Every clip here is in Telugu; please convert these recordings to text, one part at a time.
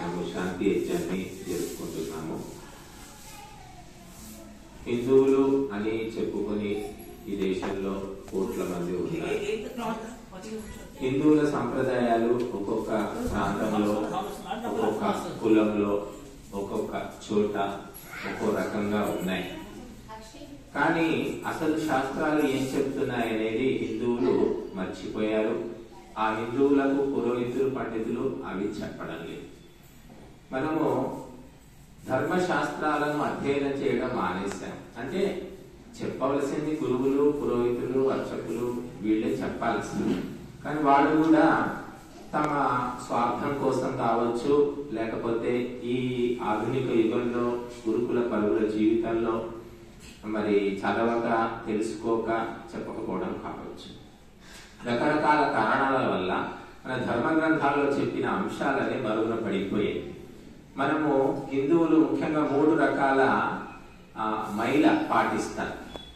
మనము శాంతి యజ్ఞాన్ని జరుపుకుంటున్నాము హిందువులు అని చెప్పుకొని ఈ దేశంలో కోట్ల మంది ఉన్నారు హిందువుల సంప్రదాయాలు ఒక్కొక్క ప్రాంతంలో ఒక్కొక్క కులంలో ఒక్కొక్క చోట ఒక్కో రకంగా ఉన్నాయి కానీ అసలు శాస్త్రాలు ఏం చెప్తున్నాయి అనేది హిందువులు మర్చిపోయారు ఆ హిందువులకు పురోహితులు పండితులు అవి చెప్పడం లేదు మనము ధర్మశాస్త్రాలను అధ్యయనం చేయడం మానేశాం అంటే చెప్పవలసింది గురువులు పురోహితులు అర్చకులు వీళ్ళే చెప్పాల్సింది కానీ వాళ్ళు కూడా తమ స్వార్థం కోసం కావచ్చు లేకపోతే ఈ ఆధునిక యుగంలో గురుకుల పలువుల జీవితంలో మరి చదవక తెలుసుకోక చెప్పకపోవడం కావచ్చు రకరకాల కారణాల వల్ల మన ధర్మ గ్రంథాల్లో చెప్పిన అంశాలనే మరుగున పడిపోయాయి మనము హిందువులు ముఖ్యంగా మూడు రకాల ఆ, మైల పాటిస్తారు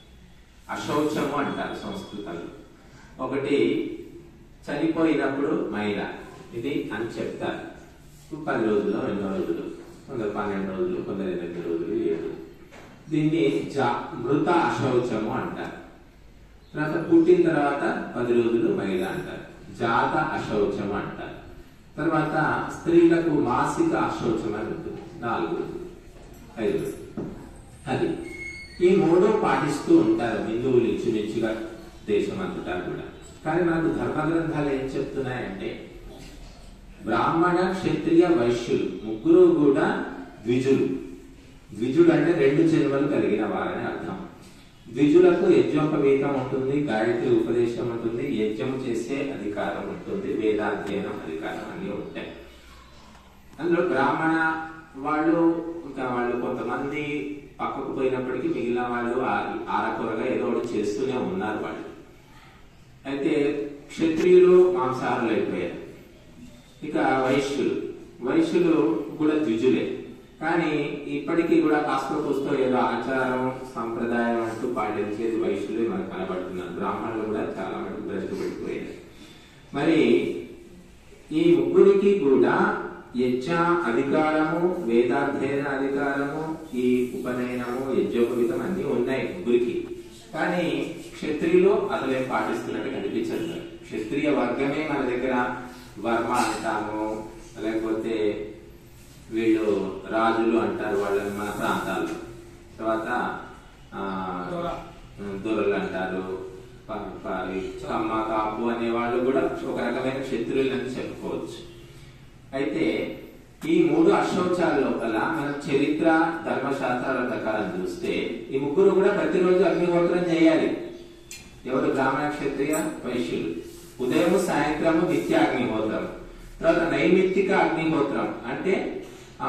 అశౌచము అంటారు సంస్కృతంలో ఒకటి చనిపోయినప్పుడు మైల ఇది అని చెప్తారు పది రోజులు ఎన్నో రోజులు కొందరు పన్నెండు రోజులు కొందరు ఎనిమిది రోజులు ఏడు దీన్ని జా మృత అశౌచము అంటారు తర్వాత పుట్టిన తర్వాత పది రోజులు మహిళ అంటారు జాత అశౌచం అంటారు తర్వాత స్త్రీలకు మాసిక అశౌచం అని ఉంటుంది నాలుగు రోజులు ఐదు రోజులు అది ఈ మూడు పాటిస్తూ ఉంటారు హిందువులు ఇంచుమించుగా దేశం అంతటా కూడా కానీ మనకు ధర్మ గ్రంథాలు ఏం చెప్తున్నాయంటే బ్రాహ్మణ క్షత్రియ వైశ్యులు ముగ్గురు కూడా ద్విజులు ద్విజుడు అంటే రెండు జన్మలు కలిగిన వారని అర్థం ద్విజులకు యజ్ఞోపవీతం ఉంటుంది గాయత్రి ఉపదేశం ఉంటుంది యజ్ఞం చేసే అధికారం ఉంటుంది వేదాధ్యయనం అధికారం అన్ని ఉంటాయి అందులో బ్రాహ్మణ వాళ్ళు ఇంకా వాళ్ళు కొంతమంది పక్కకు పోయినప్పటికీ మిగిలిన వాళ్ళు ఆ- ఆరకొరగా ఏదో ఒకటి చేస్తూనే ఉన్నారు వాళ్ళు అయితే క్షత్రియులు మాంసాహారులు అయిపోయారు ఇక వైశ్యులు వైశ్యులు కూడా ద్విజులే కానీ ఇప్పటికీ కూడా కాస్త కూస్తో ఏదో ఆచారం సంప్రదాయం అంటూ పాటించేది వైశ్యులే మనకు కనబడుతున్నారు బ్రాహ్మణులు కూడా చాలా మటుకు భ్రష్టు పెట్టిపోయారు మరి ఈ ముగ్గురికి కూడా యజ్ఞ అధికారము వేదాధ్యయన అధికారము ఈ ఉపనయనము యజ్ఞోపవితం అన్ని ఉన్నాయి ముగ్గురికి కానీ క్షత్రియులు అసలేం పాటిస్తున్నట్టు కనిపించదు మరి. క్షత్రియ వర్గమే మన దగ్గర వర్మ అంటాము లేకపోతే వీళ్ళు రాజులు అంటారు వాళ్ళని మన ప్రాంతాల్లో తర్వాత ఆ, దొర. దొరలు అంటారు ప- ప- ఈ కమ్మ కాపు అనే వాళ్ళు కూడా ఒక రకమైన క్షత్రియులని చెప్పుకోవచ్చు అయితే ఈ మూడు అశౌచాల లోపల మనం చరిత్ర ధర్మశాస్త్రాల ప్రకారం చూస్తే ఈ ముగ్గురు కూడా ప్రతిరోజు అగ్నిహోత్రం చేయాలి ఎవరు బ్రాహ్మణ క్షత్రియ వైశ్యులు ఉదయం సాయంత్రము నిత్య అగ్నిహోత్రం తర్వాత నైమిత్తిక అగ్నిహోత్రం అంటే ఆ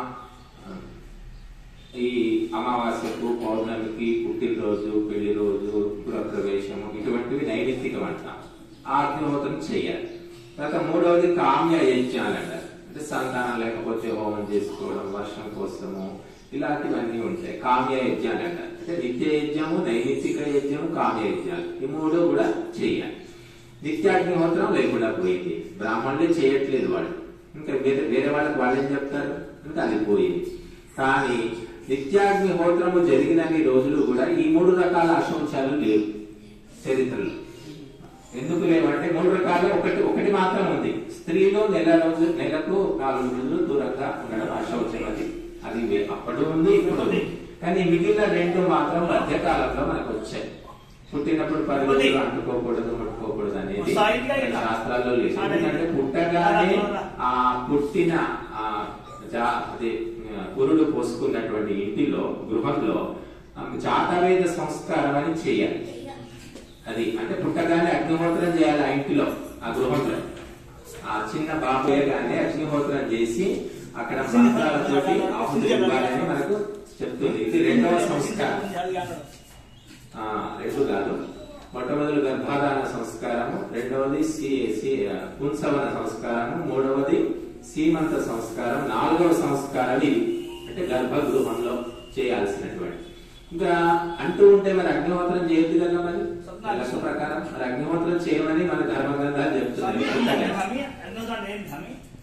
ఈ అమావాస్యకు పౌర్ణమికి పుట్టినరోజు పెళ్లి రోజు గృహప్రవేశము ఇటువంటివి నైమిత్తికం అంటాం ఆ అగ్నిహోత్రం చేయాలి తర్వాత మూడవది కామ్య యజ్ఞాలు అంటారు అంటే సంతానం లేకపోతే హోమం చేసుకోవడం వర్షం కోసము ఇలాంటివన్నీ ఉంటాయి కామ్య యజ్ఞాలు అంటారు అంటే నిత్య యజ్ఞము నైమిత్తిక యజ్ఞము కామ్య యజ్ఞాలు ఈ మూడు కూడా చేయాలి నిత్యాగ్నిహోత్రం లేకుండా పోయింది బ్రాహ్మణులే చేయట్లేదు వాళ్ళు ఇంకా వేరే వేరే వాళ్ళకి వాళ్ళు ఏం చెప్తారు ఇంకా అది పోయింది కానీ నిత్యాగ్నిహోత్రము జరిగినన్ని రోజులు కూడా ఈ మూడు రకాల అశౌచాలు లేవు చరిత్రలో ఎందుకు లేవంటే మూడు రకాలు ఒకటి ఒకటి మాత్రం ఉంది స్త్రీలు నెల రోజు నెలకు నాలుగు రోజులు దూరంగా ఉండడం అశౌచం అది అది వే- అప్పుడు ఉంది ఇప్పుడు ఉంది కానీ మిగిలిన రెండు మాత్రం మధ్యకాలంలో మనకు వచ్చాయి పుట్టినప్పుడు పది రోజులు అంటుకోకూడదు ముట్టుకోకూడదు అనేది శాస్త్రాల్లో లేదు ఎందుకంటే పుట్టగానే ఆ పుట్టిన ఆ జా- అదే ఆ, పురుడు పోసుకున్నటువంటి ఇంటిలో గృహంలో ఆ, జాతవేద సంస్కారం అని చేయాలి అది అంటే పుట్టగానే అగ్నిహోత్రం చేయాలి ఆ ఇంటిలో ఆ గృహంలో ఆ చిన్న బాబే గానే అగ్నిహోత్రం చేసి అక్కడ మంత్రాలతోటి ఆహుతి ఇవ్వాలని మనకు చెప్తుంది ఇది రెండవ సంస్కారం ఆ, రెండు కాదు మొట్టమొదటి గర్భాధాన సంస్కారము రెండవది సి- సి- పుంసవన సంస్కారము మూడవది సీమంత సంస్కారం నాలుగవ సంస్కారం ఇది అంటే గర్భగృహంలో చేయాల్సినటువంటి ఇంకా అంటూ ఉంటే మరి అగ్నిహోత్రం చేయొద్దు కదా మరి లెక్క ప్రకారం మరి అగ్నిహోత్రం చేయమని మన ధర్మ గ్రంథాలు చెప్తున్నాయి పుట్టగానే.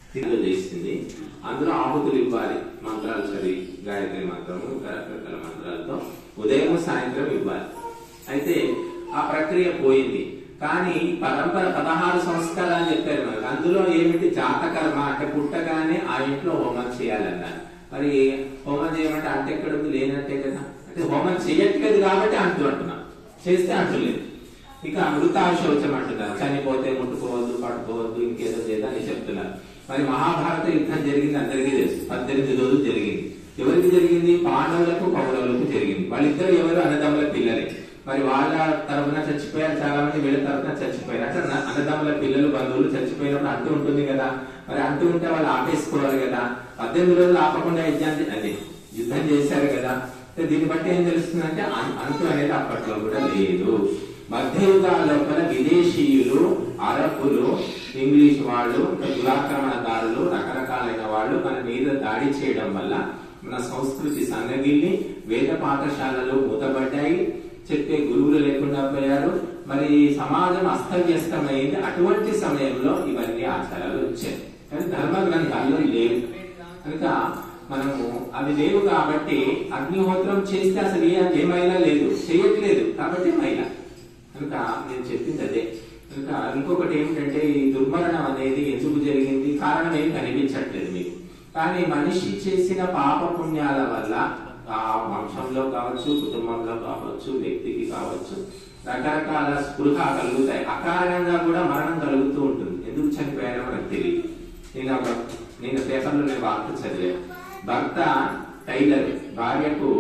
తిరిగి చేసింది అందులో ఆహుతులు ఇవ్వాలి మంత్రాలు చదివి గాయత్రి మంత్రము ఇంకా రకరకాల మంత్రాలతో ఉదయం సాయంత్రం ఇవ్వాలి అయితే ఆ ప్రక్రియ పోయింది కానీ పరంపర పదహారు సంస్కారాలు చెప్పారు మనకు అందులో ఏమిటి జాతకర్మ అంటే పుట్టగానే ఆ ఇంట్లో హోమం చేయాలన్నారు మరి హోమం చేయమంటే అంటే ఎక్కడ ఉంది లేనట్టే కదా అంటే హోమం చేయట్లేదు కాబట్టి అంటూ అంటున్నాం చేస్తే అంటలేదు ఇక అమృతాల శౌచం అంటున్నారు చనిపోతే ముట్టుకోవద్దు పట్టుకోవద్దు ఇంకేదో చేద్దని చెప్తున్నారు మరి మహాభారత యుద్ధం జరిగింది అందరికీ తెలుసు పద్దెనిమిది రోజులు జరిగింది ఎవరికి జరిగింది పాండవులకు కౌరవులకు జరిగింది వాళ్ళిద్దరు ఎవరు అన్నదమ్ముల పిల్లలే మరి వాళ్ళ తరఫున చచ్చిపోయారు చాలా మంది వీళ్ళ తరఫున చచ్చిపోయారు అంటే అన్న- అన్నదమ్ముల పిల్లలు బంధువులు చచ్చిపోయినప్పుడు అంటూ ఉంటుంది కదా మరి అంటూ ఉంటే వాళ్ళు ఆపేసుకోవాలి కదా పద్దెనిమిది రోజులు ఆపకుండా యుద్ధం అదే యుద్ధం చేశారు కదా అయితే దీన్ని బట్టి ఏం తెలుస్తుందంటే అన్- అంటూ అనేది అప్పట్లో కూడా లేదు మధ్యయుగాల లోపల విదేశీయులు అరబ్బులు ఇంగ్లీష్ వాళ్ళు ఇంకా దురాక్రమణదారులు రకరకాలైన వాళ్ళు మన మీద దాడి చేయడం వల్ల మన సంస్కృతి సన్నగిల్లి వేద పాఠశాలలు మూతబడ్డాయి చెప్పే గురువులు లేకుండా పోయారు మరి సమాజం అస్తవ్యస్తమైంది అటువంటి సమయంలో ఇవన్నీ ఆచారాలు వచ్చాయి కానీ ధర్మ గ్రంథాల్లో లేవు కనుక మనము అవి లేవు కాబట్టి అగ్నిహోత్రం చేస్తే అసలు ఏ ఏ మహిళ లేదు చేయట్లేదు కాబట్టి మహిళ కనుక నేను చెప్పింది అదే కనుక ఇంకొకటి ఏమిటంటే ఈ దుర్మరణం అనేది ఎందుకు జరిగింది కారణం ఏం కనిపించట్లేదు మీకు కానీ మనిషి చేసిన పాప పుణ్యాల వల్ల ఆ వంశంలో కావచ్చు కుటుంబంలో కావచ్చు వ్యక్తికి కావచ్చు రకరకాల స్పృహ కలుగుతాయి అకారణంగా కూడా మరణం కలుగుతూ ఉంటుంది ఎందుకు చనిపోయారో మనకు తెలియదు నేను ఒక నేను పేపర్లో నేను వార్త చదివా భర్త టైలర్ భార్యకు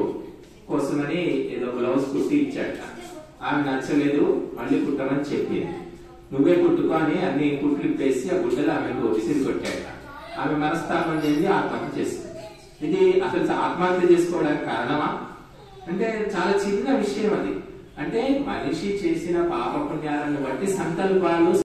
కోసమని ఏదో బ్లౌజ్ కుట్టి ఇచ్చాట ఆమె నచ్చలేదు మళ్ళీ కుట్టమని చెప్పింది నువ్వే కుట్టుకో అని అన్ని కుట్లు ఇప్పేసి ఆ గుడ్డలు ఆమెకు విసిరి కొట్టాట ఆమె మనస్తాపం చెంది ఆత్మహత్య చేసింది ఇది అసలు ఆత్మహత్య చేసుకోవడానికి కారణమా అంటే చాలా చిన్న విషయం అది అంటే మనిషి చేసిన పాప పుణ్యాలను బట్టి సంకల్పాలు